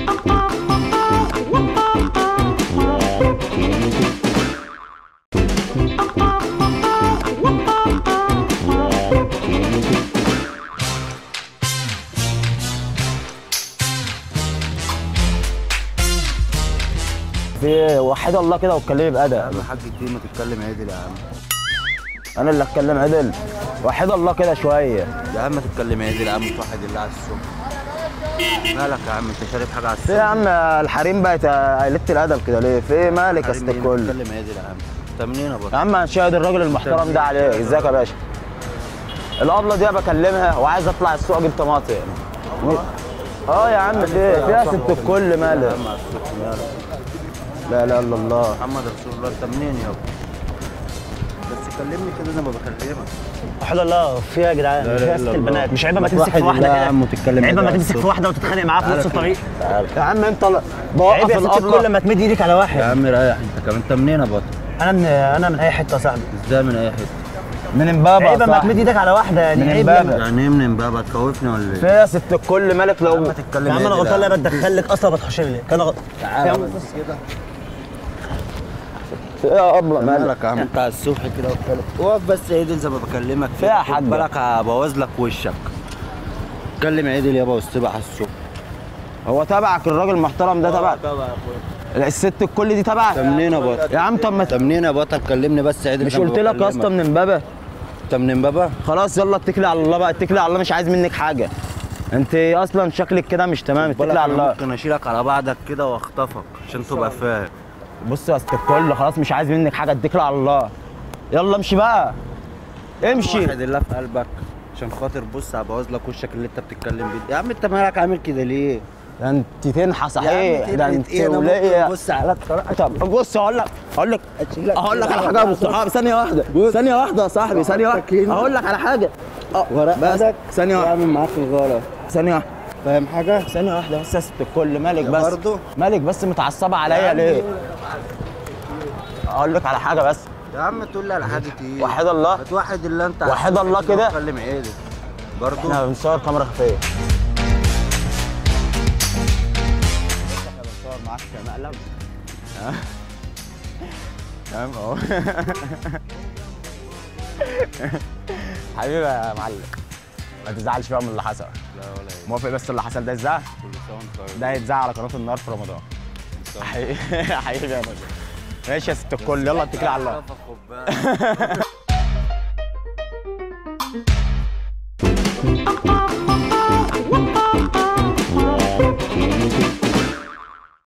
في وحد الله كده واتكلمي بأدب يا عم حاج كتير ما تتكلم عدل يا عم انا اللي اتكلم عدل وحد الله كده شويه يا عم تتكلم عدل يا عم توحد الله على الصبح مالك يا عم انت شارب حاجه على في يا الصبح عم الحريم بقت قلة الادب كده ليه في إيه مالك يا ست حريم مين؟ الكل تتكلم عدل يا عم تمنينا يا برضه عم هنشاهد الراجل المحترم ده عليك ازيك يا باشا الابله دي بكلمها وعايز اطلع السوق اجيب طماطم اه يا عم في فيها ست الكل يا مالك عم على الصبح مالك لا لا الا الله محمد رسول الله انت منين يابا بس كلمني كده زي ما بكلمك وحد الله فيها يا جدعان لا فيها إله ست إلا البنات الله. مش عيبه ما ما تمسك في توحد واحده الله يا كده عم وتتكلم عيبه ما عدل على تمسك في الصبح. واحده وتتخانق معاها في تعالى نص كده. الطريق يا عم انت لا- عيب بوقف يا ست الكل الابله لما تمد ايدك على يا واحد عم ريح انت كمان انت منين يا بطل انا من انا من اي حته يا صاحبي ازاي من اي حته من امبابه عيب يا ما صاحبي. تمد ايدك على واحده يعني من عيب إمبابة. لما- يعني ايه من بابا تخوفني ولا ايه فيها ست الكل مالك لو ما تتكلم يا عم انا عدل غلطان يا لا عم. بدخلك اصلا بتخش لي كان غلط تعالى يا عم بس كده فيها ابله مالك مالك يا عم انت على الصبح كده واتكلم واقف بس عدل زي ما بكلمك فيها خد حاجة. بالك هبوظ لك وشك اتكلم عدل يابا واستبح على الصبح هو تبعك الراجل المحترم ده تبعك طبعا يا اخويا الست الكل دي تبعك انت منين يا بطل يا عم طب ما انت منين يا بطل كلمني بس عدل مش زي ما قلت لك يا اسطى بكلمك. من امبابه انت من بابا خلاص يلا اتكلي على الله بقى اتكلي على الله مش عايز منك حاجه انت اصلا شكلك كده مش تمام بالك اتكلي على انا الله ممكن اشيلك على بعضك كده واخطفك عشان تبقى فاهم بص يا ست الكل خلاص مش عايز منك حاجه اتكلي على الله يلا امشي بقى امشي واحد الله في قلبك عشان خاطر بص هبوظ لك وشك اللي انت بتتكلم بيه يا عم انت مالك عامل كده ليه؟ ده انت تنحى صحيح يا عم ده تقلق انت ايه انا وليا ممكن بص على الطريقه طب بص هقول لك هقول لك اشيلك هقول لك كده على حاجه يا ابو الصحاب ثانيه واحده ثانيه واحده يا صاحبي ثانيه واحده هنا. هقول لك على حاجه اه ورق بس ايدك ثانيه واحده اعمل معاك الغلط ثانيه واحده فاهم حاجه؟ ثانيه واحده بس يا ست الكل مالك بس برضه؟ مالك بس متعصبه عليا ليه اقول لك على حاجه بس يا عم تقول لي على حاجه ايه؟ وحد الله ما توحد الله انت وحد الله كده. اتكلم عدل برضه احنا بنصور كاميرا خفيه بنصور معاك مقلب ها؟ تمام اهو حبيبي يا معلم ما تزعلش بقى من اللي حصل لا ولا ايه موافق بس اللي حصل ده يتذاع كل سنه وانت طيب ده هيتذاع على قناه النار في رمضان حقيقي حقيقي يا نجم ماشي يا ست الكل يلا اتكلي على الله خد بالك.